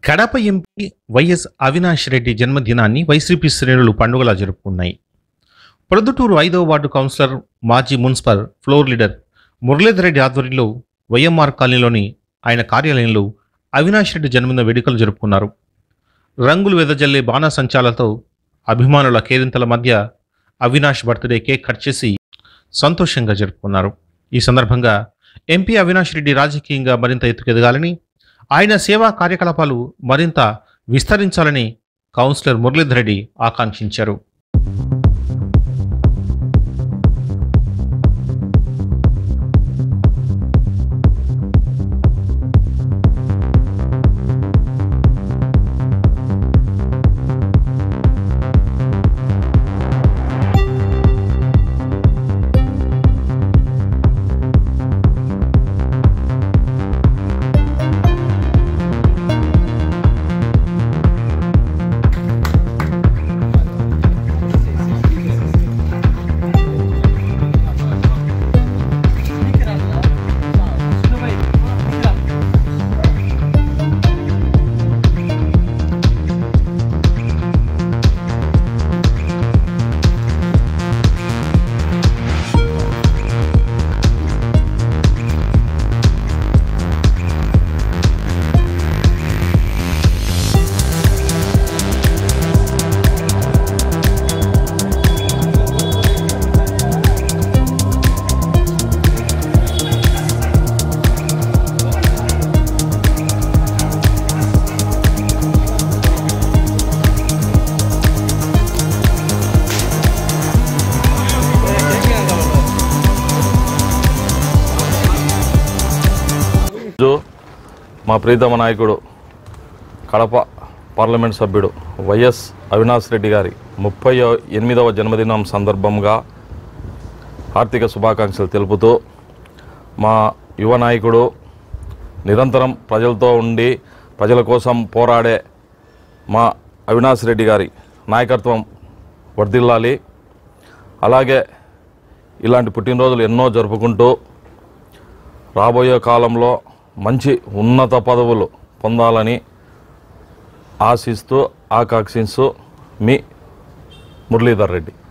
Kadapa M P Y S Avinash Reddy జన్మదినాన్ని Y C P శ్రేణులు పండుగలా జరుపుకున్నాయి ప్రొద్దుటూరు ఐదవ వార్డు కౌన్సిలర్ మాజీ municipal floor leader Muralidhar Reddy ఆధ్వర్యంలో వైఎంఆర్ కాలనీలోని ఆయన కార్యాలయంలో అవినాష్ రెడ్డి జన్మదిన వేడుకలు జరుపుకున్నారు రంగులు వెదజల్లే బాణసంచాలతో అభిమానుల కేరింతల మధ్య అవినాష్ బర్త్డే కేక్ కట్ చేసి సంతోషంగా జరుపుకున్నారు ఈ సందర్భంగా ఎంపీ అవినాష్ రెడ్డి రాజకీయంగా మరింత ఎత్తుకెదగాలని ఆయన సేవా కార్యకలాపాలు మరింత విస్తరించాలని కౌన్సిలర్ మురళీధర్ రెడ్డి ఆకాంక్షించారు ఈరోజు మా ప్రీతమ నాయకుడు కడప పార్లమెంట్ సభ్యుడు వైఎస్ అవినాష్ రెడ్డి గారి ముప్పై ఎనిమిదవ జన్మదినం సందర్భంగా ఆర్థిక శుభాకాంక్షలు తెలుపుతూ మా యువ నాయకుడు నిరంతరం ప్రజలతో ఉండి ప్రజల కోసం పోరాడే మా అవినాష్ రెడ్డి గారి నాయకత్వం వర్ధిల్లాలి అలాగే ఇలాంటి పుట్టినరోజులు ఎన్నో జరుపుకుంటూ రాబోయే కాలంలో మంచి ఉన్నత పదవులు పొందాలని ఆశిస్తూ ఆకాంక్షిస్తూ మీ మురళీధర్ రెడ్డి